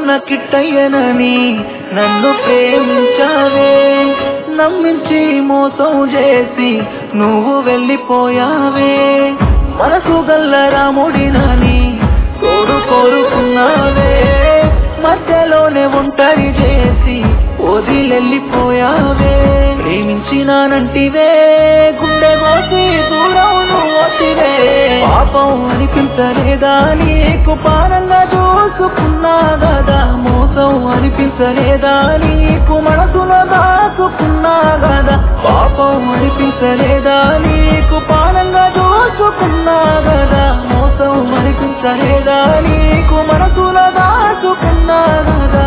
ఉన్న కిట్టయ్యనని నన్ను ప్రేమించావే నమ్మించి మోసం చేసి నువ్వు వెళ్ళిపోయావే మనసు గల్ల రాముడినని తోడు కోరుకున్నావే మధ్యలోనే ఒంటరి చేసి వదిలెళ్ళిపోయావే ప్రేమించినానంటివే గుండె కోసి దూరం నువ్వొత్తివే పాపం అనిపించలేదా నీకు పారంగా చూసుకున్నా గదా మోసం అనిపించలేదా నీకు మనసులో దాచుకున్నా గదా పాపం అనిపించలేదా నీకు పారంగా చూసుకున్నా గదా మోసం అనిపించలేదా నీకు మనసులో దాచుకున్నా గదా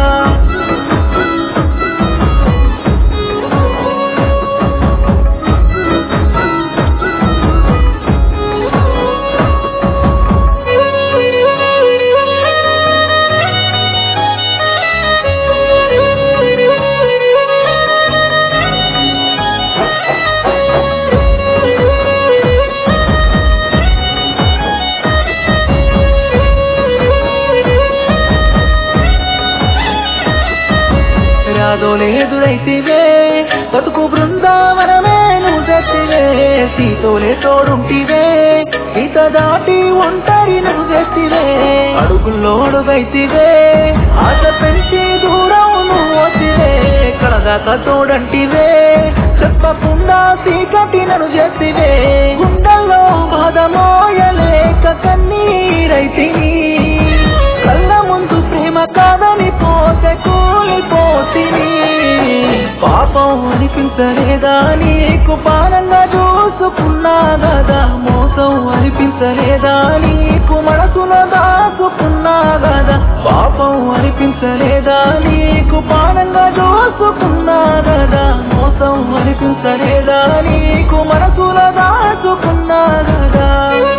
రాదోలే ఎదురైతివే బతుకు బృందావనమే నువ్వు తెచ్చివే సీతోలే తోడుంటివే సీత దాటి ఒంటరి నువ్వు తెచ్చివే అడుగుల్లో అడుగైతివే ఆశ పెంచి దూరం నువ్వు వచ్చివే కలదాకా తోడంటివే చెప్పకుండా చీకటి నన్ను చేసివే గుండెల్లో బాధ మోయలేక కన్నీరైతిని కళ్ళ ముందు ప్రేమ కాదని పోతే కూలిపోతిని పాపం అనిపించలేదా నీకు పానంగా చూసుకున్నా గదా మోసం అనిపించలేదా నీకు మనసులో దాచుకున్నా గదా పాపం అనిపించలేదా నీకు పానంగా చూసుకున్నా గదా మోసం అనిపించలేదా నీకు మనసులో దాచుకున్నా గదా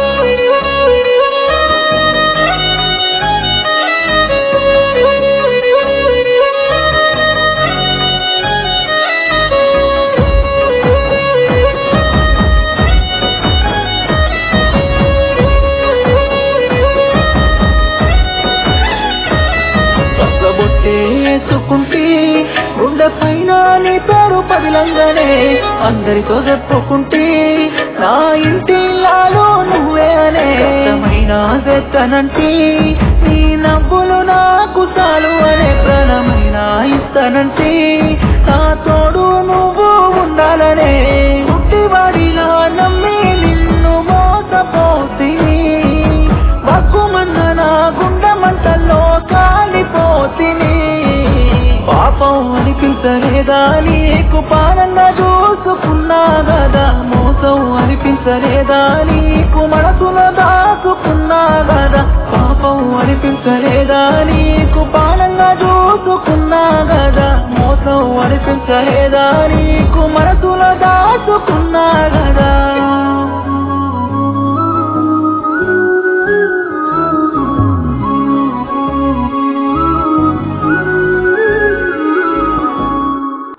పచ్చబొట్టే వేసుకుంటే గుండె పైన నీ పేరు పదిలంగానే అందరితో చెప్పుకుంటే నా ఇంటి లాలో నువ్వే అనే ఇష్టమైన తెత్తనంటే నీ నవ్వులు నాకు చాలు అనే ప్రాణమైన ఇస్తానంటే నా తోడు నువ్వు ఉండాలనే పుట్టివాడిలా నమ్మి నిన్ను మోసపోతిని మగ్గుమన్న నా గుండె మంటల్లో కాలిపోతిని పాపం అనిపించలేదా నీకు పానంగా చూసుకున్నా గదా మోసం అనిపించలేదా నీకు మనసులో దాచుకున్నా గదా పాపం అనిపించలేదా నీకు పానంగా చూసుకున్నా గదా మోసం అనిపించలేదా నీకు మనసులో దా